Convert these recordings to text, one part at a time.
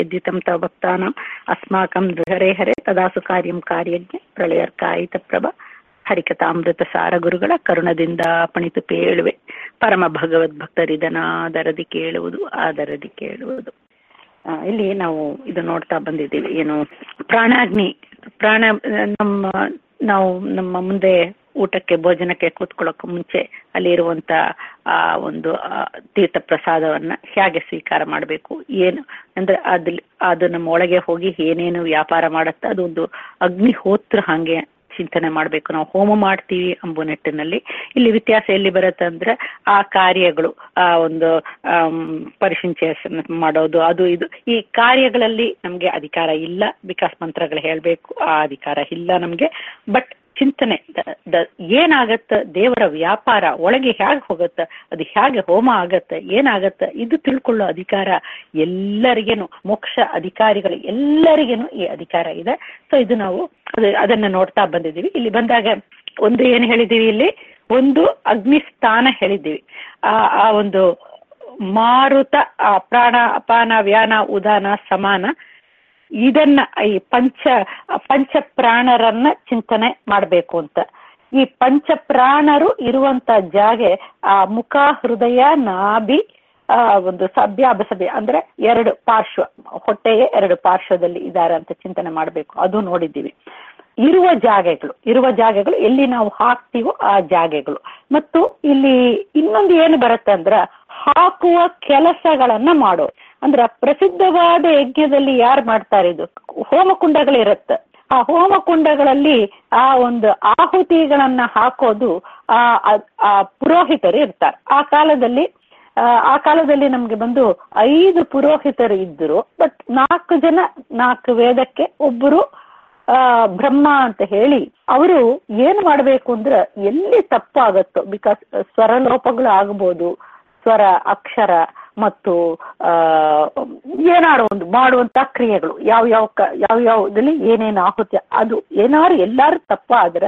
यद्युतं तव भक्तानाम् अस्माकं हरे हरे तदासु ಕಾರ್ಯಂ ಕಾರ್ಯಜ್ಞ ಪ್ರಳಯರ್ಕಾಯಿತ ಪ್ರಭ ಹರಿಕಥಾಮೃತ ಸಾರ ಗುರುಗಳ ಕರುಣದಿಂದ ಪಣಿತು ಪೇಳುವೆ ಪರಮ ಭಗವದ್ ಭಕ್ತರಿದನಾದರದಿ ಕೇಳುವುದು ಆದರದಿ ಕೇಳುವುದು ಆ, ಇಲ್ಲಿ ನಾವು ಇದು ನೋಡ್ತಾ ಬಂದಿದ್ದೀವಿ ಏನು ಪ್ರಾಣಾಗ್ನಿ ಪ್ರಾಣ ನಮ್ಮ ನಾವು ನಮ್ಮ ಮುಂದೆ ಊಟಕ್ಕೆ ಭೋಜನಕ್ಕೆ ಕೂತ್ಕೊಳ್ಳೋಕೆ ಮುಂಚೆ ಅಲ್ಲಿರುವಂತ ಆ ಒಂದು ಆ, ತೀರ್ಥ ಪ್ರಸಾದವನ್ನ ಹೇಗೆ ಸ್ವೀಕಾರ ಮಾಡಬೇಕು ಏನು ಅಂದ್ರೆ ಅದ್ ಅದು ನಮ್ಮ ಒಳಗೆ ಹೋಗಿ ಏನೇನು ವ್ಯಾಪಾರ ಮಾಡುತ್ತೆ ಅದೊಂದು ಅಗ್ನಿಹೋತ್ರ ಹಾಗೆ ಚಿಂತನೆ ಮಾಡಬೇಕು ನಾವು ಹೋಮ ಮಾಡ್ತೀವಿ ಎಂಬ ನಿಟ್ಟಿನಲ್ಲಿ ಇಲ್ಲಿ ವ್ಯತ್ಯಾಸ ಎಲ್ಲಿ ಬರುತ್ತೆ ಅಂದ್ರೆ ಆ ಕಾರ್ಯಗಳು ಆ ಒಂದು ಪರಿಶುಂಚೇಷನ್ ಮಾಡೋದು ಅದು ಇದು ಈ ಕಾರ್ಯಗಳಲ್ಲಿ ನಮ್ಗೆ ಅಧಿಕಾರ ಇಲ್ಲ ಬಿಕಾಸ್ ಮಂತ್ರಗಳು ಹೇಳ್ಬೇಕು ಆ ಅಧಿಕಾರ ಇಲ್ಲ ನಮ್ಗೆ ಬಟ್ ಚಿಂತನೆ ದ- ದ- ಏನಾಗತ್ತ ದೇವರ ವ್ಯಾಪಾರ ಒಳಗೆ ಹೇಗೆ ಹೋಗತ್ತ ಅದು ಹೇಗೆ ಹೋಮ ಆಗತ್ತ ಏನಾಗತ್ತ ಇದು ತಿಳ್ಕೊಳ್ಳೋ ಅಧಿಕಾರ ಎಲ್ಲರಿಗೇನು ಮೋಕ್ಷ ಅಧಿಕಾರಿಗಳು ಎಲ್ಲರಿಗೇನು ಈ ಅಧಿಕಾರ ಇದೆ ಸೊ ಇದು ನಾವು ಅದು- ಅದನ್ನ ನೋಡ್ತಾ ಬಂದಿದ್ದೀವಿ ಇಲ್ಲಿ ಬಂದಾಗ ಒಂದು ಏನು ಹೇಳಿದೀವಿ ಇಲ್ಲಿ ಒಂದು ಅಗ್ನಿಸ್ಥಾನ ಹೇಳಿದ್ದೀವಿ ಆ ಆ ಒಂದು ಮಾರುತ ಆ ಪ್ರಾಣ ಅಪಾನ ವ್ಯಾನ ಉದಾನ ಸಮಾನ ಇದನ್ನ ಈ ಪಂಚ ಪಂಚ ಪ್ರಾಣರನ್ನ ಚಿಂತನೆ ಮಾಡಬೇಕು ಅಂತ ಈ ಪಂಚ ಪ್ರಾಣರು ಇರುವಂತ ಜಾಗೆ ಆ ಮುಖ ಹೃದಯ ನಾಭಿ ಆ ಒಂದು ಸಭ್ಯ ಅಭಸಭ್ಯ ಅಂದ್ರೆ ಎರಡು ಪಾರ್ಶ್ವ ಹೊಟ್ಟೆಯ ಎರಡು ಪಾರ್ಶ್ವದಲ್ಲಿ ಇದ್ದಾರೆ ಅಂತ ಚಿಂತನೆ ಮಾಡಬೇಕು ಅದು ನೋಡಿದ್ದೀವಿ ಇರುವ ಜಾಗೆಗಳು ಇರುವ ಜಾಗೆಗಳು ಎಲ್ಲಿ ನಾವು ಹಾಕ್ತೀವೋ ಆ ಜಾಗೆಗಳು ಮತ್ತು ಇಲ್ಲಿ ಇನ್ನೊಂದು ಏನು ಬರುತ್ತೆ ಅಂದ್ರ ಹಾಕುವ ಕೆಲಸಗಳನ್ನ ಮಾಡೋ ಅಂದ್ರ ಪ್ರಸಿದ್ಧವಾದ ಯಜ್ಞದಲ್ಲಿ ಯಾರು ಮಾಡ್ತಾರೆ ಇದು ಹೋಮಕುಂಡಗಳಿರುತ್ತೆ ಆ ಹೋಮಕುಂಡಗಳಲ್ಲಿ ಆ ಒಂದು ಆಹುತಿಗಳನ್ನ ಹಾಕೋದು ಆ ಆ- ಆ ಪುರೋಹಿತರು ಇರ್ತಾರೆ ಆ ಕಾಲದಲ್ಲಿ ಆ, ಆ ಕಾಲದಲ್ಲಿ ನಮ್ಗೆ ಬಂದು ಐದು ಪುರೋಹಿತರು ಇದ್ದರು ಬಟ್ ನಾಲ್ಕು ಜನ ನಾಲ್ಕು ವೇದಕ್ಕೆ ಒಬ್ಬರು ಆ ಬ್ರಹ್ಮ ಅಂತ ಹೇಳಿ ಅವರು ಏನು ಮಾಡಬೇಕು ಅಂದ್ರೆ ಎಲ್ಲಿ ತಪ್ಪಾಗತ್ತೋ ಬಿಕಾಸ್ ಸ್ವರಲೋಪಗಳು ಆಗ್ಬೋದು ಸ್ವರ ಅಕ್ಷರ ಮತ್ತು ಆ ಏನಾರು ಒಂದು ಮಾಡುವಂತ ಕ್ರಿಯೆಗಳು ಯಾವ ಯಾವ ಕ- ಯಾವ ಯಾವ್ದಲ್ಲಿ ಏನೇನು ಆಹುತಿ ಅದು ಏನಾರು ಎಲ್ಲಾರು ತಪ್ಪಾದ್ರೆ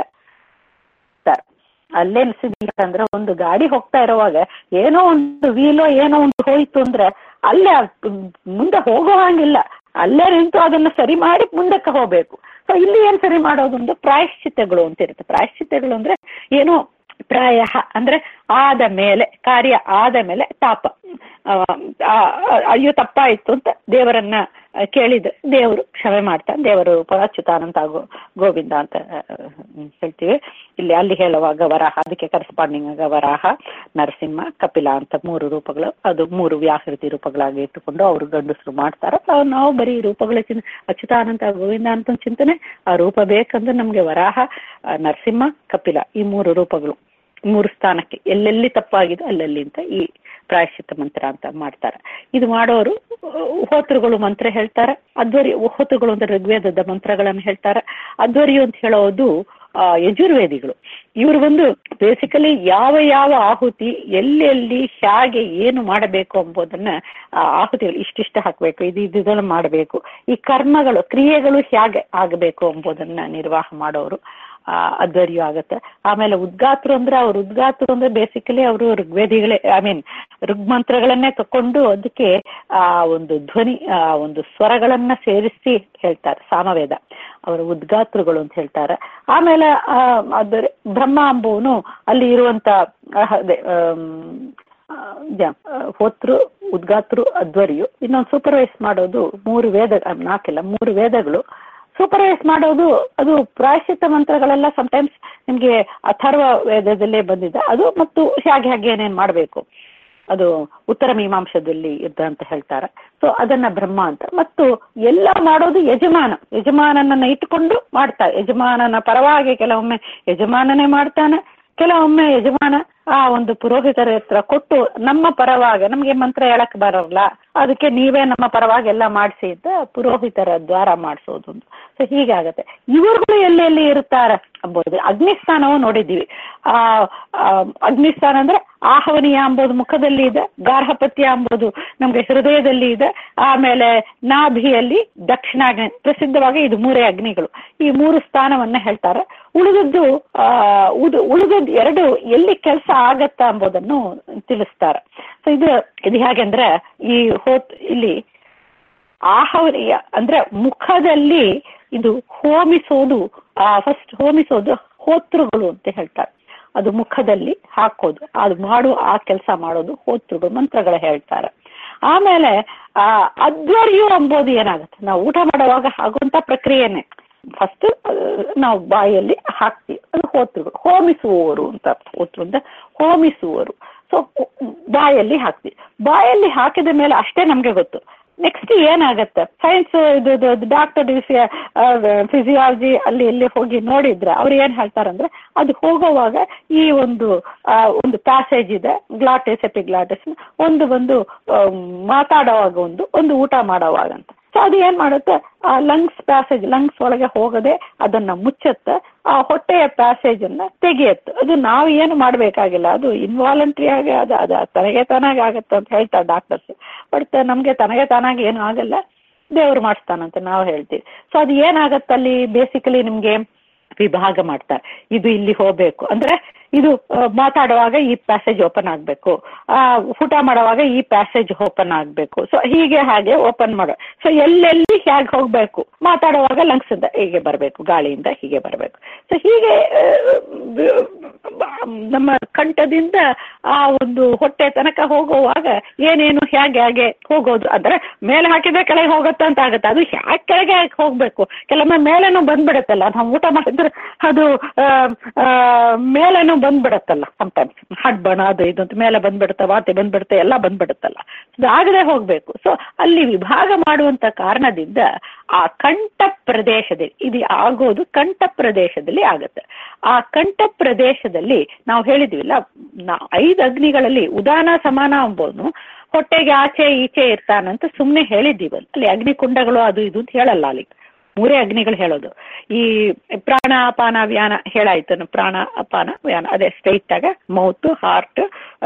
ಸರ್ ಅಲ್ಲೇ ನಿಲ್ಸಿದಿಲ್ಲ ಅಂದ್ರೆ ಒಂದು ಗಾಡಿ ಹೋಗ್ತಾ ಇರುವಾಗ ಏನೋ ಒಂದು ವೀಲೋ ಏನೋ ಒಂದು ಹೋಯ್ತು ಅಂದ್ರೆ ಅಲ್ಲೇ ಅದ್ ಮುಂದೆ ಹೋಗೋ ಹಾಗಿಲ್ಲ ಅಲ್ಲೇ ನಿಂತು ಅದನ್ನ ಸರಿ ಮಾಡಿ ಮುಂದಕ್ಕೆ ಹೋಗ್ಬೇಕು ಸೊ ಇಲ್ಲಿ ಏನ್ ಸರಿ ಮಾಡೋದು ಅಂದ್ರೆ ಪ್ರಾಯಶ್ಚಿತ್ತಗಳು ಅಂತ ಇರುತ್ತೆ ಪ್ರಾಯಶ್ಚಿತ್ತಗಳು ಅಂದ್ರೆ ಏನೋ ಪ್ರಾಯ ಅಂದ್ರೆ ಆದ ಮೇಲೆ ಕಾರ್ಯ ಆದ ಮೇಲೆ ತಾಪ ಆ, ಆ, ಅಯ್ಯೋ ತಪ್ಪಾಯ್ತು ಅಂತ ದೇವರನ್ನ ಕೇಳಿದ್ರೆ ದೇವರು ಕ್ಷಮೆ ಮಾಡ್ತಾನೆ ದೇವರು ರೂಪ ಅಚ್ಯುತಾನಂತ ಗೋ ಗೋವಿಂದ ಅಂತ ಆ, ಹೇಳ್ತೀವಿ ಇಲ್ಲಿ ಅಲ್ಲಿ ಹೇಳುವಾಗ ವರಾಹ ಅದಕ್ಕೆ ಕರೆಸ್ಪಾಂಡಿಂಗ್ ಆಗ ವರಾಹ ನರಸಿಂಹ ಕಪಿಲ ಅಂತ ಮೂರು ರೂಪಗಳು ಅದು ಮೂರು ವ್ಯಾಹೃತಿ ರೂಪಗಳಾಗಿ ಇಟ್ಟುಕೊಂಡು ಅವರು ಗಂಡಸರು ಮಾಡ್ತಾರ ನಾವು ನಾವು ಬರೀ ರೂಪಗಳ ಚಿನ್ ಅಚ್ಯುತಾನಂತ ಗೋವಿಂದ ಅಂತ ಒಂದ್ ಚಿಂತನೆ ಆ ರೂಪ ಬೇಕಂದ್ರೆ ನಮ್ಗೆ ವರಾಹ ಆ, ನರಸಿಂಹ ಕಪಿಲ ಈ ಮೂರು ರೂಪಗಳು ಮೂರು ಸ್ಥಾನಕ್ಕೆ ಎಲ್ಲೆಲ್ಲಿ ತಪ್ಪಾಗಿದೆ ಅಲ್ಲಲ್ಲಿ ಅಂತ ಈ ಪ್ರಾಯಶ್ಚಿತ್ತ ಮಂತ್ರ ಅಂತ ಮಾಡ್ತಾರೆ ಇದು ಮಾಡೋರು ಹೋತೃಗಳು ಮಂತ್ರ ಹೇಳ್ತಾರೆ ಅಧ್ವರಿ ಹೋತೃಗಳು ಅಂದ್ರೆ ಋಗ್ವೇದದ ಮಂತ್ರಗಳನ್ನು ಹೇಳ್ತಾರೆ ಅಧ್ವರಿ ಅಂತ ಹೇಳೋದು ಆ, ಯಜುರ್ವೇದಿಗಳು ಇವರು ಒಂದು ಬೇಸಿಕಲಿ ಯಾವ ಯಾವ ಆಹುತಿ ಎಲ್ಲೆಲ್ಲಿ ಹೇಗೆ ಏನು ಮಾಡಬೇಕು ಎಂಬುದನ್ನ ಆ ಆಹುತಿಗಳು ಇಷ್ಟಿಷ್ಟ ಹಾಕ್ಬೇಕು ಇದು ಇದು ಇದನ್ನ ಮಾಡಬೇಕು ಈ ಕರ್ಮಗಳು ಕ್ರಿಯೆಗಳು ಹೇಗೆ ಆಗಬೇಕು ಎಂಬುದನ್ನ ನಿರ್ವಾಹ ಮಾಡೋರು ಆ ಅಧ್ವರ್ಯು ಆಗತ್ತೆ ಆಮೇಲೆ ಉದ್ಗಾತರು ಅಂದ್ರೆ ಅವ್ರು ಉದ್ಗಾತರು ಅಂದ್ರೆ ಬೇಸಿಕಲಿ ಅವರು ಋಗ್ವೇದಿಗಳೇ ಐ ಮೀನ್ ಋಗ್ಮಂತ್ರಗಳನ್ನೇ ತಕೊಂಡು ಅದಕ್ಕೆ ಆ ಒಂದು ಧ್ವನಿ ಆ ಒಂದು ಸ್ವರಗಳನ್ನ ಸೇರಿಸಿ ಹೇಳ್ತಾರೆ ಸಾಮವೇದ ಅವರು ಉದ್ಗಾತೃಗಳು ಅಂತ ಹೇಳ್ತಾರೆ ಆಮೇಲೆ ಆ ಅದರ ಬ್ರಹ್ಮ ಅಂಬುವನು ಅಲ್ಲಿ ಇರುವಂತ ಆ, ಅದೇ ಆಮ್, ಆ, ಜ- ಆ, ಹೋತೃ ಉದ್ಗಾತೃ ಅಧ್ವರ್ಯು ಇನ್ನೊಂದು ಸೂಪರ್ವೈಸ್ ಮಾಡೋದು ಮೂರು ವೇದ ಆ, ನಾಲ್ಕಿಲ್ಲ ಮೂರು ವೇದಗಳು ಸೂಪರ್ವೈಸ್ ಮಾಡೋದು ಅದು ಪ್ರಾಯಶ್ಚಿತ್ತ ಮಂತ್ರಗಳೆಲ್ಲ ಸಮಟೈಮ್ಸ್ ನಿಮ್ಗೆ ಅಥರ್ವ ವೇದದಲ್ಲೇ ಬಂದಿದೆ ಅದು ಮತ್ತು ಹೇಗೆ ಹೇಗೆ ಏನೇನ್ ಮಾಡಬೇಕು ಅದು ಉತ್ತರ ಮೀಮಾಂಸದಲ್ಲಿ ಇದ್ದ ಅಂತ ಹೇಳ್ತಾರೆ ಸೊ ಅದನ್ನ ಬ್ರಹ್ಮ ಅಂತ ಮತ್ತು ಎಲ್ಲ ಮಾಡೋದು ಯಜಮಾನ ಯಜಮಾನನನ್ನ ಇಟ್ಟುಕೊಂಡು ಮಾಡ್ತಾರೆ ಯಜಮಾನನ ಪರವಾಗಿ ಕೆಲವೊಮ್ಮೆ ಯಜಮಾನನೇ ಮಾಡ್ತಾನೆ ಕೆಲವೊಮ್ಮೆ ಯಜಮಾನ ಆ ಒಂದು ಪುರೋಹಿತರ ಹತ್ರ ಕೊಟ್ಟು ನಮ್ಮ ಪರವಾಗಿ ನಮ್ಗೆ ಮಂತ್ರ ಹೇಳಕ್ ಬರಲ್ಲ ಅದಕ್ಕೆ ನೀವೇ ನಮ್ಮ ಪರವಾಗಿ ಎಲ್ಲ ಮಾಡಿಸಿ ಅಂತ ಪುರೋಹಿತರ ದ್ವಾರ ಮಾಡಿಸೋದು ಒಂದು ಸೊ ಹೀಗಾಗತ್ತೆ ಇವರುಗಳು ಎಲ್ಲೆಲ್ಲಿ ಇರ್ತಾರೆ ಅಂಬೋದು ಅಗ್ನಿಸ್ಥಾನವು ನೋಡಿದ್ದೀವಿ ಆ ಆ, ಅಗ್ನಿಸ್ಥಾನ ಅಂದ್ರೆ ಆಹವನೀಯ ಅಂಬೋದು ಮುಖದಲ್ಲಿ ಇದೆ ಗಾರ್ಹಪತ್ಯ ಅಂಬೋದು ನಮ್ಗೆ ಹೃದಯದಲ್ಲಿ ಇದೆ ಆಮೇಲೆ ನಾಭಿಯಲ್ಲಿ ದಕ್ಷಿಣಾಗ್ನಿ ಪ್ರಸಿದ್ಧವಾಗಿ ಇದು ಮೂರೇ ಅಗ್ನಿಗಳು ಈ ಮೂರು ಸ್ಥಾನವನ್ನ ಹೇಳ್ತಾರೆ ಉಳಿದದ್ದು ಆ ಉದು ಉಳಿದದ್ದು ಎರಡು ಎಲ್ಲಿ ಕೆಲಸ ಆಗತ್ತಾ ಎಂಬುದನ್ನು ತಿಳಿಸ್ತಾರೆ ಸೊ ಇದು ಇದು ಹೇಗೆಂದ್ರೆ ಈ ಹೋತ್ ಇಲ್ಲಿ ಆಹವರಿಯ ಅಂದ್ರೆ ಮುಖದಲ್ಲಿ ಇದು ಹೋಮಿಸೋದು ಆ ಫಸ್ಟ್ ಹೋಮಿಸೋದು ಹೋತೃಗಳು ಅಂತ ಹೇಳ್ತಾರೆ ಅದು ಮುಖದಲ್ಲಿ ಹಾಕೋದು ಅದು ಮಾಡುವ ಆ ಕೆಲಸ ಮಾಡೋದು ಹೋತೃಗಳು ಮಂತ್ರಗಳು ಹೇಳ್ತಾರೆ ಆಮೇಲೆ ಆ ಅಧ್ವರ್ಯು ಅಂಬೋದು ಏನಾಗುತ್ತೆ ನಾವು ಊಟ ಮಾಡುವಾಗ ಆಗುವಂತ ಪ್ರಕ್ರಿಯೆನೆ ಫಸ್ಟ್ ನಾವು ಬಾಯಲ್ಲಿ ಹಾಕ್ತೀವಿ ಅದು ಹೋತೃಗಳು ಹೋಮಿಸುವವರು ಅಂತ ಹೋತೃ ಅಂತ ಹೋಮಿಸುವರು ಸೊ ಬಾಯಲ್ಲಿ ಹಾಕ್ತೀವಿ ಬಾಯಲ್ಲಿ ಹಾಕಿದ ಮೇಲೆ ಅಷ್ಟೇ ನಮ್ಗೆ ಗೊತ್ತು ನೆಕ್ಸ್ಟ್ ಏನಾಗತ್ತೆ ಸೈನ್ಸ್ ಇದು ಡಾಕ್ಟರ್ ಫಿಸಿಯಾಲಜಿ ಅಲ್ಲಿ ಇಲ್ಲಿ ಹೋಗಿ ನೋಡಿದ್ರೆ ಅವ್ರು ಏನ್ ಹೇಳ್ತಾರಂದ್ರೆ ಅದು ಹೋಗುವಾಗ ಈ ಒಂದು ಒಂದು ಪ್ಯಾಸೇಜ್ ಇದೆ ಗ್ಲಾಟಿಸ್ ಎಪಿಗ್ಲಾಟಿಸ್ ಒಂದು ಒಂದು ಮಾತಾಡುವಾಗ ಒಂದು ಒಂದು ಊಟ ಮಾಡೋವಾಗ ಅಂತ ಸೊ ಅದು ಏನ್ ಮಾಡುತ್ತೆ ಆ ಲಂಗ್ಸ್ ಪ್ಯಾಸೇಜ್ ಲಂಗ್ಸ್ ಒಳಗೆ ಹೋಗದೆ ಅದನ್ನ ಮುಚ್ಚುತ್ತೆ ಆ ಹೊಟ್ಟೆಯ ಪ್ಯಾಸೇಜ್ ಅನ್ನ ತೆಗೆಯುತ್ತೆ ಅದು ನಾವು ಏನು ಮಾಡ್ಬೇಕಾಗಿಲ್ಲ ಅದು ಇನ್ವಾಲಂಟ್ರಿ ಆಗಿ ಅದು ಅದು ತನಗೆ ತಾನಾಗಿ ಆಗತ್ತೆ ಅಂತ ಹೇಳ್ತಾರೆ ಡಾಕ್ಟರ್ಸ್ ಬಟ್ ನಮ್ಗೆ ತನಗೆ ತಾನಾಗಿ ಏನು ಆಗಲ್ಲ ದೇವ್ರು ಮಾಡಿಸ್ತಾನಂತೆ ನಾವು ಹೇಳ್ತೀವಿ ಸೊ ಅದು ಏನಾಗತ್ತೆ ಅಲ್ಲಿ ಬೇಸಿಕಲಿ ನಿಮ್ಗೆ ವಿಭಾಗ ಮಾಡ್ತಾರೆ ಇದು ಇಲ್ಲಿ ಹೋಗ್ಬೇಕು ಅಂದ್ರೆ ಇದು ಮಾತಾಡುವಾಗ ಈ ಪ್ಯಾಸೇಜ್ ಓಪನ್ ಆಗಬೇಕು ಆ ಊಟ ಮಾಡುವಾಗ ಈ ಪ್ಯಾಸೇಜ್ ಓಪನ್ ಆಗಬೇಕು ಸೊ ಹೀಗೆ ಹಾಗೆ ಓಪನ್ ಮಾಡೋ ಸೊ ಎಲ್ಲೆಲ್ಲಿ ಹೇಗೆ ಹೋಗ್ಬೇಕು ಮಾತಾಡುವಾಗ ಲಂಗ್ಸ್ ಇಂದ ಹೀಗೆ ಬರಬೇಕು ಗಾಳಿಯಿಂದ ಹೀಗೆ ಬರಬೇಕು ಸೊ ಹೀಗೆ ನಮ್ಮ ಕಂಠದಿಂದ ಆ ಒಂದು ಹೊಟ್ಟೆ ತನಕ ಹೋಗುವಾಗ ಏನೇನು ಹೇಗೆ ಹಾಗೆ ಹೋಗೋದು ಅಂದ್ರೆ ಮೇಲೆ ಹಾಕಿದ್ರೆ ಕೆಳಗೆ ಹೋಗುತ್ತೆ ಅಂತ ಆಗುತ್ತೆ ಅದು ಹ್ಯಾಕೆ ಕೆಳಗೆ ಹೋಗ್ಬೇಕು ಕೆಲವೊಮ್ಮೆ ಮೇಲೇನು ಬಂದ್ಬಿಡುತ್ತಲ್ಲ ನಾವು ಊಟ ಮಾಡಿದ್ರೆ ಅದು ಮೇಲೇನು ಬಂದ್ಬಿಡತ್ತಲ್ಲ ಸಮಟೈಮ್ಸ್ ಹಡ್ಬಣ ಅದು ಇದು ಅಂತ ಮೇಲೆ ಬಂದ್ಬಿಡುತ್ತೆ ವಾತೆ ಬಂದ್ಬಿಡುತ್ತೆ ಎಲ್ಲ ಬಂದ್ಬಿಡುತ್ತಲ್ಲ ಅದು ಆಗದೆ ಹೋಗ್ಬೇಕು ಸೊ ಅಲ್ಲಿ ವಿಭಾಗ ಮಾಡುವಂತ ಕಾರಣದಿಂದ ಆ ಕಂಠ ಪ್ರದೇಶದಲ್ಲಿ ಇದು ಆಗೋದು ಕಂಠ ಪ್ರದೇಶದಲ್ಲಿ ಆಗುತ್ತೆ ಆ ಕಂಠ ಪ್ರದೇಶದಲ್ಲಿ ನಾವು ಹೇಳಿದ್ವಿಲ್ಲ ಐದು ಅಗ್ನಿಗಳಲ್ಲಿ ಉದಾನ ಸಮಾನ ಅಂಬೋದು ಹೊಟ್ಟೆಗೆ ಆಚೆ ಈಚೆ ಇರ್ತಾನಂತ ಸುಮ್ಮನೆ ಹೇಳಿದ್ದೀವಲ್ಲ ಅಲ್ಲಿ ಅಗ್ನಿಕುಂಡಗಳು ಅದು ಇದು ಅಂತ ಹೇಳಲ್ಲ ಅಲ್ಲಿ ಮೂರೇ ಅಗ್ನಿಗಳು ಹೇಳೋದು ಈ ಪ್ರಾಣ ಅಪಾನ ವ್ಯಾನ ಹೇಳಾಯ್ತು ಪ್ರಾಣ ಅಪಾನ ವ್ಯಾನ ಅದೇ ಸ್ಟ್ರೈಟ್ ಆಗ ಮೌತ್ ಹಾರ್ಟ್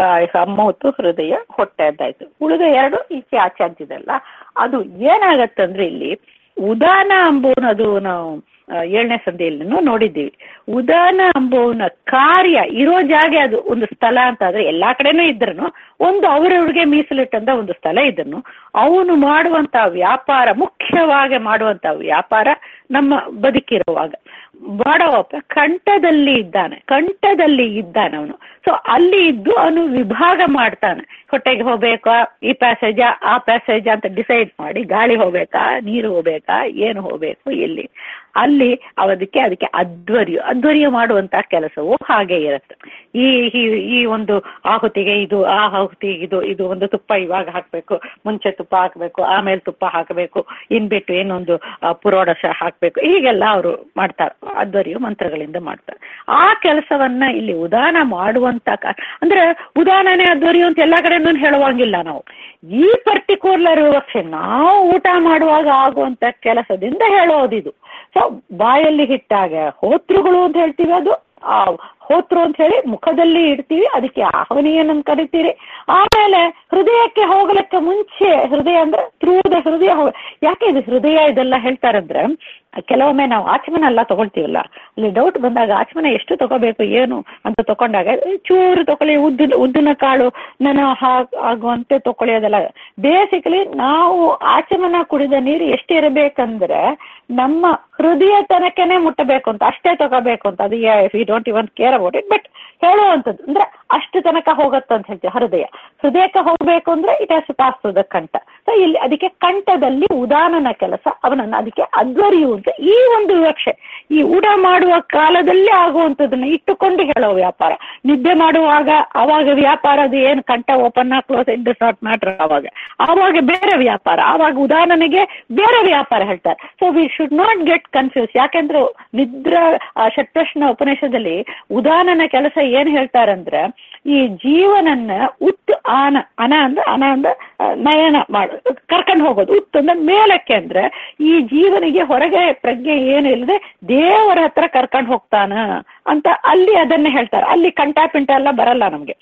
ಮೌತ್ ಹೃದಯ ಹೊಟ್ಟೆ ಅಂತಾಯ್ತು ಉಳಿದ ಎರಡು ಈಚೆ ಆಚೆ ಅಂತಿದಲ್ಲ ಅದು ಏನಾಗತ್ತಂದ್ರೆ ಇಲ್ಲಿ ಉದಾನ ಅಂಬೋನದು ನಾವು ಏಳನೇ ಸಂಧಿಯಲ್ಲಿ ನೋಡಿದ್ದೀವಿ ಉದಾನ ಅಂಬೋನ ಕಾರ್ಯ ಇರೋ ಜಾಗ ಅದು ಒಂದು ಸ್ಥಳ ಅಂತ ಆದ್ರೆ ಎಲ್ಲಾ ಕಡೆನೂ ಇದ್ರೂ ಒಂದು ಅವರವ್ರಿಗೆ ಮೀಸಲಿಟ್ಟಂತ ಒಂದು ಸ್ಥಳ ಇದ್ದನು ಅವನು ಮಾಡುವಂತ ವ್ಯಾಪಾರ ಮುಖ್ಯವಾಗಿ ಮಾಡುವಂತ ವ್ಯಾಪಾರ ನಮ್ಮ ಬದುಕಿರುವಾಗ ಮಾಡೋವಪ್ಪ ಕಂಠದಲ್ಲಿ ಇದ್ದಾನೆ ಕಂಠದಲ್ಲಿ ಇದ್ದಾನೆ ಅವನು ಸೊ ಅಲ್ಲಿ ಇದ್ದು ಅವನು ವಿಭಾಗ ಮಾಡ್ತಾನೆ ಹೊಟ್ಟೆಗೆ ಹೋಗ್ಬೇಕಾ ಈ ಪ್ಯಾಸೇಜ ಆ ಪ್ಯಾಸೇಜ ಅಂತ ಡಿಸೈಡ್ ಮಾಡಿ ಗಾಳಿ ಹೋಗ್ಬೇಕಾ ನೀರು ಹೋಗ್ಬೇಕಾ ಏನು ಹೋಗ್ಬೇಕು ಎಲ್ಲಿ ಅಲ್ಲಿ ಅವದಕ್ಕೆ ಅದಕ್ಕೆ ಅಧ್ವರ್ಯ ಅಧ್ವರ್ಯ ಮಾಡುವಂತ ಕೆಲಸವು ಹಾಗೆ ಇರುತ್ತೆ ಈ ಈ ಒಂದು ಆಹುತಿಗೆ ಇದು ಆ ಆಹುತಿಗೆ ಇದು ಇದು ಒಂದು ತುಪ್ಪ ಇವಾಗ ಹಾಕ್ಬೇಕು ಮುಂಚೆ ತುಪ್ಪ ಹಾಕ್ಬೇಕು ಆಮೇಲೆ ತುಪ್ಪ ಹಾಕಬೇಕು ಇನ್ ಬಿಟ್ಟು ಏನೊಂದು ಪುರೋಡಶ ಹಾಕ್ಬೇಕು ಹೀಗೆಲ್ಲ ಅವರು ಮಾಡ್ತಾರೆ ಅಧ್ವರ್ಯ ಮಂತ್ರಗಳಿಂದ ಮಾಡ್ತಾರೆ ಆ ಕೆಲಸವನ್ನ ಇಲ್ಲಿ ಉದಾನ ಮಾಡುವಂತ ಅಂದ್ರೆ ಉದಾನನೇ ಅಧ್ವರ್ಯ ಅಂತ ಎಲ್ಲಾ ಕಡೆನೂ ಹೇಳುವಂಗಿಲ್ಲ ನಾವು ಈ ಪರ್ಟಿಕ್ಯುಲರ್ ವಿವಕ್ಷೆ ನಾವು ಊಟ ಮಾಡುವಾಗ ಆಗುವಂತ ಕೆಲಸದಿಂದ ಹೇಳೋದಿದು ಸೊ ಬಾಯಲ್ಲಿ ಹಿಟ್ಟಾಗ ಹೋತೃಗಳು ಅಂತ ಹೇಳ್ತೀವಿ ಅದು ಆ ಹೋತ್ರು ಅಂತ ಹೇಳಿ ಮುಖದಲ್ಲಿ ಇಡ್ತೀವಿ ಅದಕ್ಕೆ ಆಹ್ವನೀಯನನ್ನು ಕರಿತೀರಿ ಆಮೇಲೆ ಹೃದಯಕ್ಕೆ ಹೋಗ್ಲಿಕ್ಕೆ ಮುಂಚೆ ಹೃದಯ ಅಂದ್ರೆ ಥ್ರೂ ದ ಹೃದಯ ಹೋಗ ಯಾಕೆ ಇದು ಹೃದಯ ಇದೆಲ್ಲ ಹೇಳ್ತಾರಂದ್ರೆ ಕೆಲವೊಮ್ಮೆ ನಾವು ಆಚಮನ ಎಲ್ಲ ತಗೊಳ್ತೀವಲ್ಲ ಅಲ್ಲಿ ಡೌಟ್ ಬಂದಾಗ ಆಚಮನ ಎಷ್ಟು ತಗೋಬೇಕು ಏನು ಅಂತ ತಗೊಂಡಾಗ ಚೂರು ತಗೊಳ್ಳಿ ಉದ್ದಿನ ಉದ್ದಿನ ಕಾಳು ನಾನು ಆಗುವಂತೆ ತಗೊಳ್ಳಿ ಅದೆಲ್ಲ ಬೇಸಿಕಲಿ ನಾವು ಆಚಮನ ಕುಡಿದ ನೀರು ಎಷ್ಟಿರಬೇಕಂದ್ರೆ ನಮ್ಮ ಹೃದಯ ತನಕನೇ ಮುಟ್ಟಬೇಕು ಅಂತ ಅಷ್ಟೇ ತಗೋಬೇಕು ಅಂತ ಅದು we don't even care about it but ಹೇಳುವಂಥದ್ದು ಅಂದ್ರೆ ಅಷ್ಟು ತನಕ ಹೋಗತ್ತೆ ಅಂತ ಹೇಳ್ತೀವಿ ಹೃದಯ ಹೃದಯಕ್ಕೆ ಹೋಗ್ಬೇಕು ಅಂದ್ರೆ it has pass to the ಕಂಠ ಸೊ ಇಲ್ಲಿ ಅದಕ್ಕೆ ಕಂಠದಲ್ಲಿ ಉದಾನನ ಕೆಲಸ ಅವನನ್ನ ಅದಕ್ಕೆ ಅಧ್ವರ್ಯು ಅಂತ ಈ ಒಂದು ವಿವಕ್ಷೆ ಈ ಊಟ ಮಾಡುವ ಕಾಲದಲ್ಲಿ ಆಗುವಂಥದ್ದನ್ನ ಇಟ್ಟುಕೊಂಡು ಹೇಳೋ ವ್ಯಾಪಾರ ನಿದ್ದೆ ಮಾಡುವಾಗ ಅವಾಗ ವ್ಯಾಪಾರ ಅದು ಏನು ಕಂಠ open close it does not matter ಆವಾಗ ಆವಾಗ ಬೇರೆ ವ್ಯಾಪಾರ ಆವಾಗ ಉದಾಹರಣೆಗೆ ಬೇರೆ ವ್ಯಾಪಾರ ಹೇಳ್ತಾರೆ so we should not get confuse ಯಾಕೆಂದ್ರೆ ನಿದ್ರಾ ಷಟ್ಪ್ರಶ್ನ ಉಪನಿಷದಲ್ಲಿ ಉದಾನನ ಕೆಲಸ ಏನ್ ಹೇಳ್ತಾರಂದ್ರೆ ಈ ಜೀವನನ್ನ ಉತ್ ಆನ ಅನ ಅಂದ್ರೆ ಅನ ಅಂದ್ರೆ ನಯನ ಮಾಡು ಕರ್ಕೊಂಡು ಹೋಗೋದು ಉತ್ ಅಂದ್ರೆ ಮೇಲಕ್ಕೆ ಅಂದ್ರೆ ಈ ಜೀವನಿಗೆ ಹೊರಗೆ ಪ್ರಜ್ಞೆ ಏನು ಇಲ್ಲದೆ ದೇವರ ಹತ್ರ ಕರ್ಕೊಂಡು ಹೋಗ್ತಾನ ಅಂತ ಅಲ್ಲಿ ಅದನ್ನೇ ಹೇಳ್ತಾರೆ ಅಲ್ಲಿ ಕಂಠ ಪಿಂಟ ಎಲ್ಲ ಬರಲ್ಲ ನಮ್ಗೆ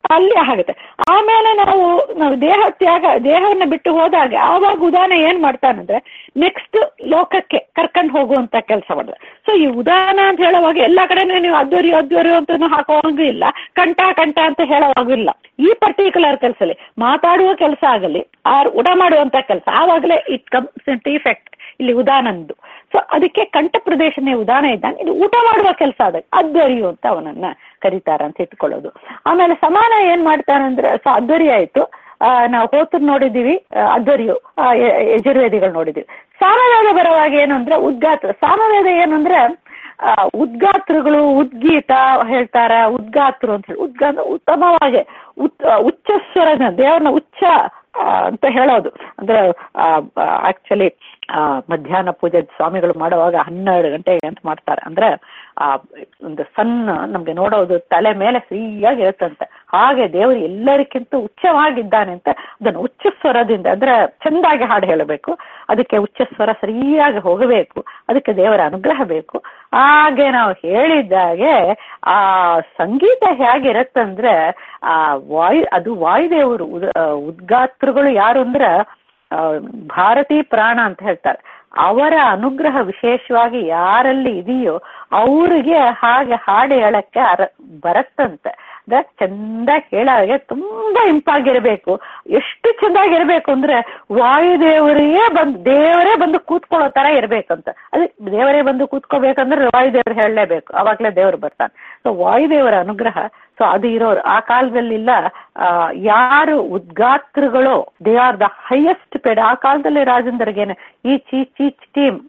ಅಲ್ಲಿ ಆಗುತ್ತೆ ಆಮೇಲೆ ನಾವು ನಾವು ದೇಹ ತ್ಯಾಗ ದೇಹವನ್ನ ಬಿಟ್ಟು ಹೋದಾಗ ಆವಾಗ ಉದಾನ ಏನ್ ಮಾಡ್ತಾನಂದ್ರೆ ನೆಕ್ಸ್ಟ್ ಲೋಕಕ್ಕೆ ಕರ್ಕೊಂಡು ಹೋಗುವಂತ ಕೆಲಸ ಮಾಡಿದ ಸೊ ಈ ಉದಾನ ಅಂತ ಹೇಳುವಾಗ ಎಲ್ಲಾ ಕಡೆನೂ ನೀವು ಅದ್ದೂರಿ ಅದ್ದೂರಿ ಅಂತ ಹಾಕುವಾಗೂ ಇಲ್ಲ ಕಂಠ ಕಂಠ ಅಂತ ಹೇಳುವಾಗೂ ಈ ಪರ್ಟಿಕ್ಯುಲರ್ ಕೆಲಸದಲ್ಲಿ ಮಾತಾಡುವ ಕೆಲಸ ಆಗಲಿ ಆರ್ ಊಟ ಮಾಡುವಂತ ಕೆಲಸ ಆವಾಗಲೇ ಇಟ್ ಕಮ್ಸ್ ಇಂಟು ಇಫೆಕ್ಟ್ ಇಲ್ಲಿ ಉದಾನಂದು ಸೊ ಅದಕ್ಕೆ ಕಂಠ ಪ್ರದೇಶನೇ ಉದಾನ ಇದ್ದಂಗೆ ಇದು ಊಟ ಮಾಡುವ ಕೆಲಸ ಆದಾಗ ಅದ್ದರಿಯು ಅಂತ ಅವನನ್ನ ಕರೀತಾರ ಅಂತ ಇಟ್ಕೊಳ್ಳೋದು ಆಮೇಲೆ ಸಮಾನ ಏನ್ ಮಾಡ್ತಾನಂದ್ರೆ ಸೊ ಅದ್ದರಿ ಆಯ್ತು ಆ, ನಾವು ಹೋತರ್ ನೋಡಿದೀವಿ ಆ, ಅದ್ದರಿಯು ಆ, ಯ- ಯಜುರ್ವೇದಿಗಳು ನೋಡಿದೀವಿ ಸಾಮವೇದ ಬರುವಾಗ ಏನು ಅಂದ್ರೆ ಉದ್ಗಾತ್ರ ಸಾಮವೇದ ಏನು ಅಂದ್ರೆ ಆ, ಉದ್ಗಾತ್ರಗಳು ಉದ್ಗೀತ ಹೇಳ್ತಾರ ಉದ್ಗಾತ್ರು ಅಂತ ಹೇಳಿ ಉದ್ಗಾ ಅಂದ್ರೆ ಉತ್ತಮವಾಗಿ ಉತ್ ಉಚ್ಚ ಸ್ವರನ ದೇವ್ರನ್ನ ಉಚ್ಚ ಆ, ಅಂತ ಹೇಳೋದು ಅಂದ್ರೆ ಆಕ್ಚುಲಿ ಮಧ್ಯಾಹ್ನ ಪೂಜೆ ಸ್ವಾಮಿಗಳು ಮಾಡುವಾಗ ಹನ್ನೆರಡು ಗಂಟೆಗೆ ಅಂತ ಮಾಡ್ತಾರೆ ಅಂದ್ರೆ ಆ ಒಂದು ಸಣ್ಣ ನಮ್ಗೆ ನೋಡೋದು ತಲೆ ಮೇಲೆ ಫ್ರೀಯಾಗಿ ಇರುತ್ತಂತೆ ಹಾಗೆ ದೇವರು ಎಲ್ಲರಿಗಿಂತ ಉಚ್ಚವಾಗಿದ್ದಾನೆ ಅಂತ ಅದನ್ನು ಉಚ್ಚ ಸ್ವರದಿಂದ ಅಂದ್ರೆ ಚೆಂದಾಗಿ ಹಾಡು ಹೇಳಬೇಕು ಅದಕ್ಕೆ ಉಚ್ಚ ಸ್ವರ ಸರಿಯಾಗಿ ಹೋಗಬೇಕು ಅದಕ್ಕೆ ದೇವರ ಅನುಗ್ರಹ ಬೇಕು ಹಾಗೆ ನಾವು ಹೇಳಿದ್ದಾಗೆ ಆ ಸಂಗೀತ ಹೇಗಿರತ್ತಂದ್ರೆ ಆ ವಾಯು ಅದು ವಾಯುದೇವರು ಉದ್- ಆ, ಉದ್ಗಾತ್ರಗಳು ಯಾರು ಅಂದ್ರೆ ಆ, ಭಾರತೀ ಪ್ರಾಣ ಅಂತ ಹೇಳ್ತಾರೆ ಅವರ ಅನುಗ್ರಹ ವಿಶೇಷವಾಗಿ ಯಾರಲ್ಲಿ ಇದೆಯೋ ಅವ್ರಿಗೆ ಹಾಗೆ ಹಾಡು ಹೇಳಕ್ಕೆ ಅರ ಬರತ್ತಂತೆ ಅಂದ್ರೆ ಚಂದ ಹೇಳಾಗೆ ತುಂಬಾ ಇಂಪಾಗಿರ್ಬೇಕು ಎಷ್ಟು ಚಂದಾಗಿರ್ಬೇಕು ಅಂದ್ರೆ ವಾಯುದೇವರಿಗೆ ಬಂದು ದೇವರೇ ಬಂದು ಕೂತ್ಕೊಳ್ಳೋ ತರ ಇರ್ಬೇಕಂತ ಅದೇ ದೇವರೇ ಬಂದು ಕೂತ್ಕೋಬೇಕಂದ್ರೆ ವಾಯುದೇವರು ಹೇಳಲೇಬೇಕು ಅವಾಗ್ಲೇ ದೇವರು ಬರ್ತಾನೆ ಸೊ ವಾಯುದೇವರ ಅನುಗ್ರಹ ಸೊ ಅದು ಇರೋರು ಆ ಕಾಲದಲ್ಲಿಲ್ಲ ಆ, ಯಾರು ಉದ್ಗಾತ್ರಗಳು they are the highest paid ಆ ಕಾಲದಲ್ಲಿ ರಾಜೇಂದ್ರಗೇನೆ ಈಚ್ ಈಚ್ ಈಚ್ ಟೀಮ್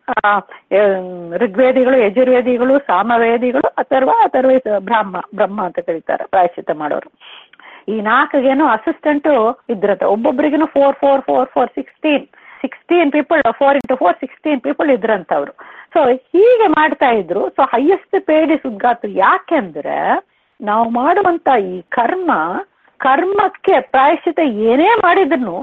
ಋಗ್ವೇದಿಗಳು ಯಜುರ್ವೇದಿಗಳು ಸಾಮವೇದಿಗಳು ಅಥರ್ವ ಅಥರ್ವ ಬ್ರಹ್ಮ ಬ್ರಹ್ಮ ಅಂತ ಕರೀತಾರೆ ಪ್ರಾಯಶ್ಚಿತ್ತ ಮಾಡೋರು ಈ ನಾಲ್ಕಿಗೇನು ಅಸಿಸ್ಟೆಂಟು ಇದ್ರತ್ತೆ ಒಬ್ಬೊಬ್ಬರಿಗೇನು four four four four sixteen sixteen people four into four sixteen people ಇದ್ರಂತವ್ರು ಸೊ ಹೀಗೆ ಮಾಡ್ತಾ ಇದ್ರು ಸೊ ಹೈಯೆಸ್ಟ್ ಪೇಡ್ ಇಸ್ ಉದ್ಗಾತ್ರ ಯಾಕೆಂದ್ರೆ ನಾವು ಮಾಡುವಂತ ಈ ಕರ್ಮ ಕರ್ಮಕ್ಕೆ ಪ್ರಾಯಶ್ಚಿತ ಏನೇ ಮಾಡಿದ್ರು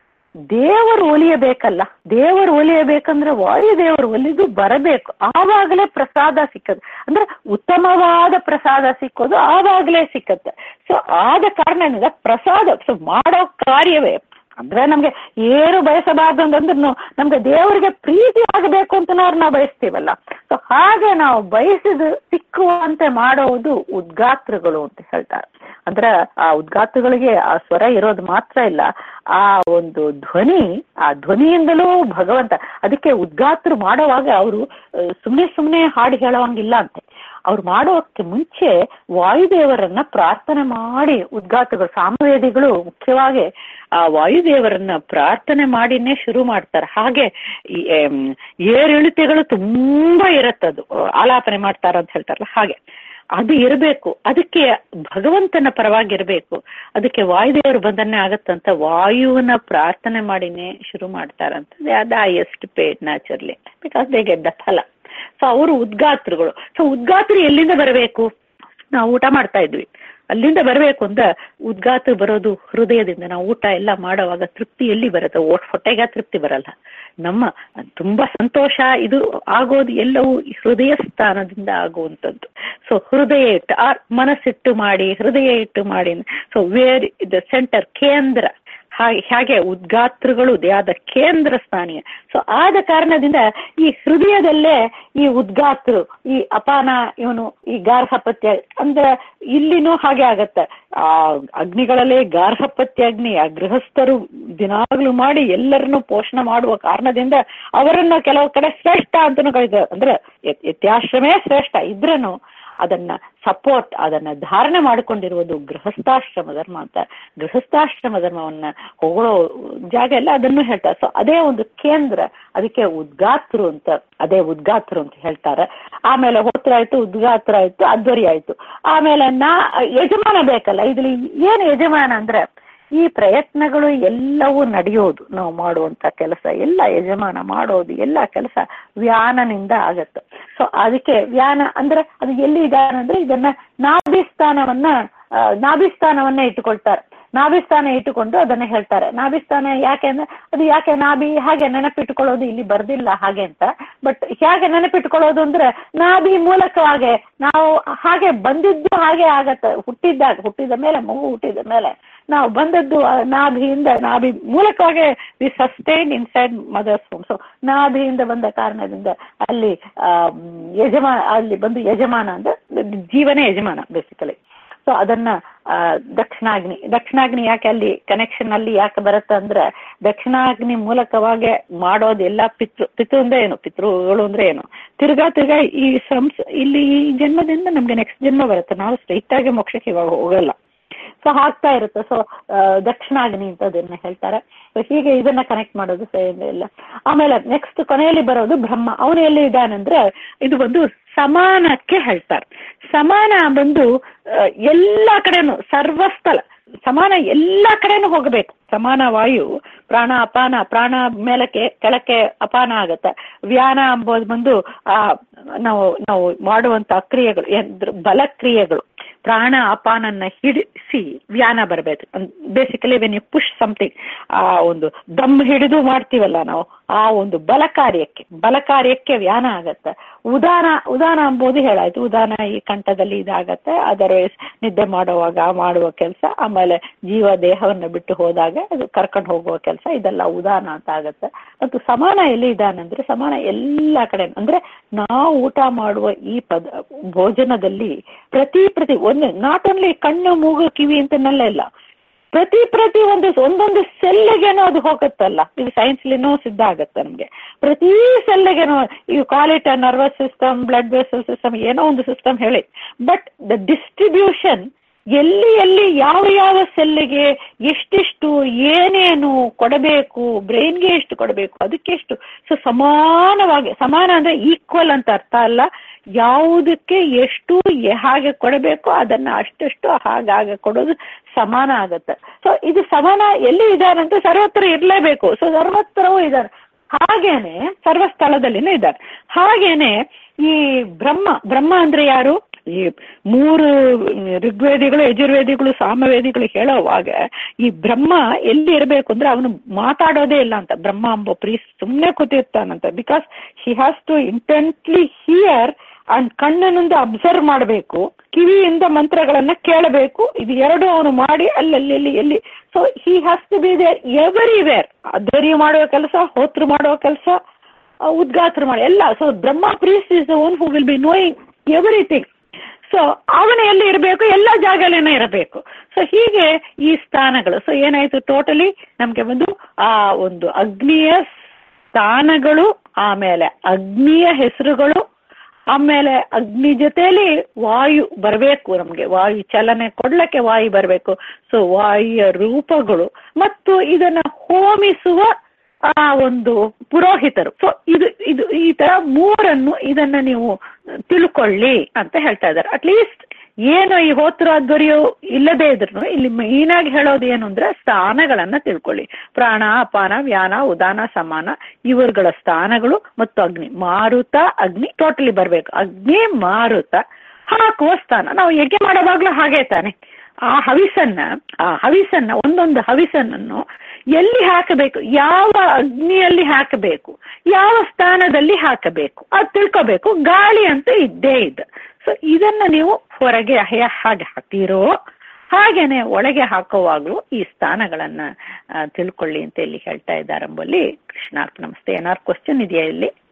ದೇವರು ಒಲಿಯಬೇಕಲ್ಲ ದೇವರು ಒಲಿಯಬೇಕಂದ್ರೆ ವಾಯುದೇವರು ಒಲಿದು ಬರಬೇಕು ಆವಾಗಲೇ ಪ್ರಸಾದ ಸಿಕ್ಕದು ಅಂದ್ರೆ ಉತ್ತಮವಾದ ಪ್ರಸಾದ ಸಿಕ್ಕೋದು ಆವಾಗಲೇ ಸಿಕ್ಕತ್ತೆ ಸೊ ಆದ ಕಾರಣದಿಂದ ಪ್ರಸಾದ ಸೊ ಮಾಡೋ ಕಾರ್ಯವೇ ಅಂದ್ರೆ ನಮ್ಗೆ ಏನು ಬಯಸಬಾರ್ದು ಅಂತಂದ್ರೂ ನಮ್ಗೆ ದೇವರಿಗೆ ಪ್ರೀತಿ ಆಗಬೇಕು ಅಂತ ನಾವು ಬಯಸ್ತೀವಲ್ಲ ಸೊ ಹಾಗೆ ನಾವು ಬಯಸಿದ ಸಿಕ್ಕುವಂತೆ ಮಾಡೋದು ಉದ್ಗಾತ್ರಗಳು ಅಂತ ಹೇಳ್ತಾರೆ ಅಂದ್ರೆ ಆ ಉದ್ಗಾತ್ರಗಳಿಗೆ ಆ ಸ್ವರ ಇರೋದು ಮಾತ್ರ ಇಲ್ಲ ಆ ಒಂದು ಧ್ವನಿ ಆ ಧ್ವನಿಯಿಂದಲೂ ಭಗವಂತ ಅದಕ್ಕೆ ಉದ್ಗಾತ್ರ ಮಾಡುವಾಗ ಅವರು ಸುಮ್ಮನೆ ಸುಮ್ಮನೆ ಹಾಡು ಹೇಳೋವಂಗಿಲ್ಲ ಅಂತೆ ಅವ್ರು ಮಾಡೋಕ್ಕೆ ಮುಂಚೆ ವಾಯುದೇವರನ್ನ ಪ್ರಾರ್ಥನೆ ಮಾಡಿ ಉದ್ಗಾತಗಳು ಸಾಮವೇದಿಗಳು ಮುಖ್ಯವಾಗಿ ಆ ವಾಯುದೇವರನ್ನ ಪ್ರಾರ್ಥನೆ ಮಾಡಿನೇ ಶುರು ಮಾಡ್ತಾರೆ ಹಾಗೆ ಈ, ಆಮ್, ಏರಿಳಿತೆಗಳು ತುಂಬಾ ಇರತ್ತದು ಆಲಾಪನೆ ಮಾಡ್ತಾರ ಅಂತ ಹೇಳ್ತಾರಲ್ಲ ಹಾಗೆ ಅದು ಇರಬೇಕು ಅದಕ್ಕೆ ಭಗವಂತನ ಪರವಾಗಿರ್ಬೇಕು ಅದಕ್ಕೆ ವಾಯುದೇವರು ಬಂದನ್ನೇ ಆಗತ್ತಂತ ವಾಯುವನ್ನ ಪ್ರಾರ್ಥನೆ ಮಾಡಿನೇ ಶುರು ಮಾಡ್ತಾರಂತ ಅದ highest paid naturally because they get the ಫಲ ಸೊ ಅವರು ಉದ್ಗಾತ್ರಗಳು ಸೊ ಉದ್ಗಾತ್ರ ಎಲ್ಲಿಂದ ಬರಬೇಕು ನಾವು ಊಟ ಮಾಡ್ತಾ ಇದ್ವಿ ಅಲ್ಲಿಂದ ಬರಬೇಕು ಅಂತ ಉದ್ಗಾತ್ರ ಬರೋದು ಹೃದಯದಿಂದ ನಾವು ಊಟ ಎಲ್ಲ ಮಾಡುವಾಗ ತೃಪ್ತಿ ಎಲ್ಲಿ ಬರುತ್ತೆ ಓಟ್ ಹೊಟ್ಟೆಗೆ ತೃಪ್ತಿ ಬರಲ್ಲ ನಮ್ಮ ತುಂಬಾ ಸಂತೋಷ ಇದು ಆಗೋದು ಎಲ್ಲವೂ ಹೃದಯ ಸ್ಥಾನದಿಂದ ಆಗುವಂಥದ್ದು ಸೊ ಹೃದಯ ಇಟ್ಟು ಆ ಮನಸ್ಸಿಟ್ಟು ಮಾಡಿ ಹೃದಯ ಇಟ್ಟು ಮಾಡಿ ಸೊ ವೇರ್ ದ ಸೆಂಟರ್ ಕೇಂದ್ರ ಹಾಗೆ ಹಾಗೆ ಉದ್ಗಾತ್ರಗಳು ದೇಹದ ಕೇಂದ್ರ ಸ್ಥಾನೀಯ ಸೊ ಆದ ಕಾರಣದಿಂದ ಈ ಹೃದಯದಲ್ಲೇ ಈ ಉದ್ಗಾತ್ರು ಈ ಅಪಾನ ಇವನು ಈ ಗಾರ್ಹಪತ್ಯ ಅಂದ್ರೆ ಇಲ್ಲಿನೂ ಹಾಗೆ ಆಗತ್ತೆ ಆ ಅಗ್ನಿಗಳಲ್ಲೇ ಗಾರ್ಹಪತ್ಯ ಅಗ್ನಿ ಆ ಗೃಹಸ್ಥರು ದಿನಾಗ್ಲೂ ಮಾಡಿ ಎಲ್ಲರನ್ನು ಪೋಷಣೆ ಮಾಡುವ ಕಾರಣದಿಂದ ಅವರನ್ನು ಕೆಲವು ಕಡೆ ಶ್ರೇಷ್ಠ ಅಂತನೂ ಕರೀತಾರೆ ಅಂದ್ರೆ ಯತ್- ಯತ್ಯಾಶ್ರಮೇ ಶ್ರೇಷ್ಠ ಇದ್ರನು ಅದನ್ನ ಸಪೋರ್ಟ್ ಅದನ್ನ ಧಾರಣೆ ಮಾಡಿಕೊಂಡಿರುವುದು ಗೃಹಸ್ಥಾಶ್ರಮ ಧರ್ಮ ಅಂತ ಗೃಹಸ್ಥಾಶ್ರಮ ಧರ್ಮವನ್ನ ಹೊಗಳೋ ಜಾಗ ಎಲ್ಲ ಅದನ್ನು ಹೇಳ್ತಾರೆ ಸೊ ಅದೇ ಒಂದು ಕೇಂದ್ರ ಅದಕ್ಕೆ ಉದ್ಗಾತ್ರು ಅಂತ ಅದೇ ಉದ್ಗಾತ್ರು ಅಂತ ಹೇಳ್ತಾರೆ ಆಮೇಲೆ ಹೋತ್ರ ಆಯ್ತು ಉದ್ಗಾತ್ರ ಆಯ್ತು ಅಧ್ವರಿ ಆಯ್ತು ಆಮೇಲೆ ನಾ ಯಜಮಾನ ಬೇಕಲ್ಲ ಇದ್ರಲ್ಲಿ ಏನು ಯಜಮಾನ ಅಂದ್ರೆ ಈ ಪ್ರಯತ್ನಗಳು ಎಲ್ಲವೂ ನಡೆಯೋದು ನಾವು ಮಾಡುವಂತ ಕೆಲಸ ಎಲ್ಲ ಯಜಮಾನ ಮಾಡೋದು ಎಲ್ಲ ಕೆಲಸ ವ್ಯಾನನಿಂದ ಆಗತ್ತೆ ಸೊ ಅದಕ್ಕೆ ವ್ಯಾನ ಅಂದ್ರೆ ಅದು ಎಲ್ಲಿ ಇದಾನ ಅಂದ್ರೆ ಇದನ್ನ ನಾಭಿಸ್ಥಾನವನ್ನ ಆ, ನಾಭಿಸ್ಥಾನವನ್ನ ಇಟ್ಟುಕೊಳ್ತಾರೆ ನಾಭಿಸ್ಥಾನ ಇಟ್ಟುಕೊಂಡು ಅದನ್ನ ಹೇಳ್ತಾರೆ ನಾಭಿಸ್ಥಾನ ಯಾಕೆ ಅಂದ್ರೆ ಅದು ಯಾಕೆ ನಾಭಿ ಹಾಗೆ ನೆನಪಿಟ್ಟುಕೊಳ್ಳೋದು ಇಲ್ಲಿ ಬರ್ದಿಲ್ಲ ಹಾಗೆ ಅಂತ ಬಟ್ ಹೇಗೆ ನೆನಪಿಟ್ಕೊಳ್ಳೋದು ಅಂದ್ರೆ ನಾಭಿ ಮೂಲಕವಾಗಿ ನಾವು ಹಾಗೆ ಬಂದಿದ್ದು ಹಾಗೆ ಆಗತ್ತೆ ಹುಟ್ಟಿದ್ದಾಗ ಹುಟ್ಟಿದ ಮೇಲೆ ಮಗು ಹುಟ್ಟಿದ ಮೇಲೆ ನಾವು ಬಂದದ್ದು ಆ ನಾಭಿಯಿಂದ ನಾಭಿ ಮೂಲಕವಾಗಿ we sustain inside mother's home so ನಾಭಿಯಿಂದ ಬಂದ ಕಾರಣದಿಂದ ಅಲ್ಲಿ ಆ ಯಜಮಾನ ಅಲ್ಲಿ ಬಂದು ಯಜಮಾನ ಅಂದ್ರೆ ಜೀವನೇ ಯಜಮಾನ ಬೇಸಿಕಲಿ ಸೊ ಅದನ್ನ ಆ, ದಕ್ಷಿಣಾಗ್ನಿ ದಕ್ಷಿಣಾಗ್ನಿ ಯಾಕೆ ಅಲ್ಲಿ ಕನೆಕ್ಷನ್ ಅಲ್ಲಿ ಯಾಕೆ ಬರುತ್ತೆ ಅಂದ್ರೆ ದಕ್ಷಿಣಾಗ್ನಿ ಮೂಲಕವಾಗಿ ಮಾಡೋದೆಲ್ಲ ಪಿತೃ ಪಿತೃ ಅಂದ್ರೆ ಏನು ಪಿತೃಗಳು ಅಂದ್ರೆ ಏನು ತಿರ್ಗಾ ತಿರ್ಗಾ ಈ ಸಂಸ್ ಇಲ್ಲಿ ಈ ಜನ್ಮದಿಂದ ನಮ್ಗೆ ನೆಕ್ಸ್ಟ್ ಜನ್ಮ ಬರುತ್ತೆ ನಾವು ಸ್ಟ್ರೈಟ್ ಆಗಿ ಮೋಕ್ಷಕ್ಕೆ ಇವಾಗ ಹೋಗಲ್ಲ ಸೊ ಆಗ್ತಾ ಇರುತ್ತೆ ಸೊ ದಕ್ಷಿಣಾಗ್ನಿ ಅಂತ ಅದನ್ನ ಹೇಳ್ತಾರೆ ಸೊ ಹೀಗೆ ಇದನ್ನ ಕನೆಕ್ಟ್ ಮಾಡೋದು ಸರಿ ಇಲ್ಲ ಆಮೇಲೆ ನೆಕ್ಸ್ಟ್ ಕೊನೆಯಲ್ಲಿ ಬರೋದು ಬ್ರಹ್ಮ ಅವನು ಎಲ್ಲಿ ಇದ್ದಾನಂದ್ರೆ ಇದು ಒಂದು ಸಮಾನಕ್ಕೆ ಹೇಳ್ತಾರೆ ಸಮಾನ ಬಂದು ಆ, ಎಲ್ಲಾ ಕಡೆನೂ ಸರ್ವಸ್ಥಳ ಸಮಾನ ಎಲ್ಲಾ ಕಡೆನೂ ಹೋಗಬೇಕು ಸಮಾನ ವಾಯು ಪ್ರಾಣ ಅಪಾನ ಪ್ರಾಣ ಮೇಲಕ್ಕೆ ಕೆಳಕ್ಕೆ ಅಪಾನ ಆಗತ್ತೆ ವ್ಯಾನ ಅಂಬೋದು ಬಂದು ಆ ನಾವು ನಾವು ಮಾಡುವಂತ ಕ್ರಿಯೆಗಳು ಎಂದ್ರ ಬಲಕ್ರಿಯೆಗಳು ಪ್ರಾಣ ಅಪಾನನ್ನ ಹಿಡಿಸಿ ವ್ಯಾನ ಬರಬೇಕು basically when you push something ಆ ಒಂದು ದಮ್ ಹಿಡಿದು ಮಾಡ್ತೀವಲ್ಲ ನಾವು ಆ ಒಂದು ಬಲ ಕಾರ್ಯಕ್ಕೆ ಬಲ ಕಾರ್ಯಕ್ಕೆ ವ್ಯಾನ ಆಗತ್ತೆ ಉದಾನ ಉದಾನ ಅಂಬೋದು ಹೇಳಾಯ್ತು ಉದಾನ ಈ ಕಂಠದಲ್ಲಿ ಇದಾಗತ್ತೆ ಅದರ್ವೈಸ್ ನಿದ್ದೆ ಮಾಡುವಾಗ ಮಾಡುವ ಕೆಲಸ ಆಮೇಲೆ ಜೀವ ದೇಹವನ್ನು ಬಿಟ್ಟು ಹೋದಾಗ ಅದು ಕರ್ಕೊಂಡು ಹೋಗುವ ಕೆಲಸ ಇದೆಲ್ಲ ಉದಾನ ಅಂತ ಆಗತ್ತೆ ಮತ್ತು ಸಮಾನ ಎಲ್ಲಿ ಇದಾನಂದ್ರೆ ಸಮಾನ ಎಲ್ಲ ಕಡೆ ಅಂದ್ರೆ ನಾವು ಊಟ ಮಾಡುವ ಈ ಪದ ಭೋಜನದಲ್ಲಿ ಪ್ರತಿ ಪ್ರತಿ ಒಂದು ನಾಟ್ ಓನ್ಲಿ ಕಣ್ಣು ಮೂಗು ಕಿವಿ ಅಂತನೆಲ್ಲ ಇಲ್ಲ ಪ್ರತಿ ಪ್ರತಿ ಒಂದು ಒಂದೊಂದು ಸೆಲ್ಲೆಗೇನೋ ಅದು ಹೋಗುತ್ತಲ್ಲ ಇದು ಸೈನ್ಸ್ಲಿನೂ ಸಿದ್ಧ ಆಗತ್ತೆ ನಮ್ಗೆ ಪ್ರತಿ ಸೆಲ್ಲೆಗೇನೋ you call it a nervous system blood vessel system ಏನೋ ಒಂದು ಸಿಸ್ಟಮ್ ಹೇಳಿ ಬಟ್ ದ ಡಿಸ್ಟ್ರಿಬ್ಯೂಷನ್ ಎಲ್ಲಿ ಎಲ್ಲಿ ಯಾವ ಯಾವ ಸೆಲ್ಲೆಗೆ ಎಷ್ಟೆಷ್ಟು ಏನೇನು ಕೊಡಬೇಕು ಬ್ರೈನ್ಗೆ ಎಷ್ಟು ಕೊಡಬೇಕು ಅದಕ್ಕೆ ಎಷ್ಟು ಸೊ ಸಮಾನವಾಗಿ ಸಮಾನ ಅಂದ್ರೆ ಈಕ್ವಲ್ ಅಂತ ಅರ್ಥ ಅಲ್ಲ ಯಾವುದಕ್ಕೆ ಎಷ್ಟು ಎ- ಹಾಗೆ ಕೊಡಬೇಕು ಅದನ್ನ ಅಷ್ಟಷ್ಟು ಹಾಗಾಗಿ ಕೊಡೋದು ಸಮಾನ ಆಗತ್ತೆ ಸೊ ಇದು ಸಮಾನ ಎಲ್ಲಿ ಇದಾರಂತ ಸರ್ವತ್ರ ಇರಲೇಬೇಕು ಸೊ ಸರ್ವತ್ರವೂ ಇದ್ದಾರೆ ಹಾಗೇನೆ ಸರ್ವಸ್ಥಳದಲ್ಲಿನೂ ಇದ್ದಾರೆ ಹಾಗೇನೆ ಈ ಬ್ರಹ್ಮ ಬ್ರಹ್ಮ ಅಂದ್ರೆ ಯಾರು ಈ ಮೂರು ಋಗ್ವೇದಿಗಳು ಯಜುರ್ವೇದಿಗಳು ಸಾಮವೇದಿಗಳು ಹೇಳೋವಾಗ ಈ ಬ್ರಹ್ಮ ಎಲ್ಲಿ ಇರಬೇಕು ಅಂದ್ರೆ ಅವನು ಮಾತಾಡೋದೇ ಇಲ್ಲ ಅಂತ ಬ್ರಹ್ಮ ಅಂಬ ಪ್ರೀಸ್ ಸುಮ್ಮನೆ ಕೂತಿರ್ತಾನಂತ because he has to intently hear and ಕಣ್ಣಿನಿಂದ ಅಬ್ಸರ್ವ್ ಮಾಡಬೇಕು ಕಿವಿಯಿಂದ ಮಂತ್ರಗಳನ್ನ ಕೇಳಬೇಕು ಇದು ಎರಡು ಅವನು ಮಾಡಿ ಅಲ್ಲಲ್ಲಿ ಎಲ್ಲಿ so he has to be there everywhere ಅಧ್ವರಿ ಮಾಡುವ ಕೆಲಸ ಹೋತ್ರ ಮಾಡುವ ಕೆಲಸ ಉದ್ಗಾತ್ರ ಮಾಡಿ ಎಲ್ಲ ಸೊ ಬ್ರಹ್ಮ priest is the one who will be knowing everything so ಅವನು ಎಲ್ಲಿ ಇರಬೇಕು ಎಲ್ಲ ಜಾಗಲೇನೆ ಇರಬೇಕು ಸೊ ಹೀಗೆ ಈ ಸ್ಥಾನಗಳು ಸೊ ಏನಾಯ್ತು ಟೋಟಲಿ ನಮ್ಗೆ ಒಂದು ಆ ಒಂದು ಅಗ್ನಿಯ ಸ್ಥಾನಗಳು ಆಮೇಲೆ ಅಗ್ನಿಯ ಹೆಸರುಗಳು ಆಮೇಲೆ ಅಗ್ನಿ ಜೊತೆಲಿ ವಾಯು ಬರಬೇಕು ನಮ್ಗೆ ವಾಯು ಚಲನೆ ಕೊಡ್ಲಕ್ಕೆ ವಾಯು ಬರಬೇಕು ಸೊ ವಾಯುಯ ರೂಪಗಳು ಮತ್ತು ಇದನ್ನ ಹೋಮಿಸುವ ಆ ಒಂದು ಪುರೋಹಿತರು ಸೊ ಇದು ಇದು ಈ ತರ ಮೂರನ್ನು ಇದನ್ನ ನೀವು ತಿಳ್ಕೊಳ್ಳಿ ಅಂತ ಹೇಳ್ತಾ ಇದ್ದಾರೆ ಅಟ್ಲೀಸ್ಟ್ ಏನು ಈ ಹೋತ್ರ ದೊರೆಯೋ ಇಲ್ಲದೇ ಇದ್ರು ಇಲ್ಲಿ ಮೇನ್ ಆಗಿ ಹೇಳೋದು ಏನು ಅಂದ್ರೆ ಸ್ಥಾನಗಳನ್ನ ತಿಳ್ಕೊಳ್ಳಿ ಪ್ರಾಣ ಅಪಾನ ವ್ಯಾನ ಉದಾನ ಸಮಾನ ಇವರುಗಳ ಸ್ಥಾನಗಳು ಮತ್ತು ಅಗ್ನಿ ಮಾರುತ ಅಗ್ನಿ ಟೋಟಲಿ ಬರ್ಬೇಕು ಅಗ್ನಿ ಮಾರುತ ಹಾಕುವ ಸ್ಥಾನ ನಾವು ಯಜ್ಞ ಮಾಡೋವಾಗ್ಲೂ ಹಾಗೆ ತಾನೆ ಆ ಹವಿಸನ್ನ ಆ ಹವಿಸನ್ನ ಒಂದೊಂದು ಹವಿಸನ್ನು ಎಲ್ಲಿ ಹಾಕಬೇಕು ಯಾವ ಅಗ್ನಿಯಲ್ಲಿ ಹಾಕಬೇಕು ಯಾವ ಸ್ಥಾನದಲ್ಲಿ ಹಾಕಬೇಕು ಅದು ತಿಳ್ಕೋಬೇಕು ಗಾಳಿ ಅಂತೂ ಇದ್ದೇ ಇದೆ ಸೊ ಇದನ್ನ ನೀವು ಹೊರಗೆ ಹೆ- ಹಾಗೆ ಹಾಕ್ತೀರೋ ಹಾಗೇನೆ ಒಳಗೆ ಹಾಕುವಾಗಲೂ ಈ ಸ್ಥಾನಗಳನ್ನ ಆ, ತಿಳ್ಕೊಳ್ಳಿ ಅಂತ ಇಲ್ಲಿ ಹೇಳ್ತಾ ಇದ್ದಾರೆ ಎಂಬಲ್ಲಿ ಕೃಷ್ಣಾರ್ಪ ನಮಸ್ತೆ ಏನಾರು ಕ್ವಶನ್ ಇದೆಯಾ ಇಲ್ಲಿ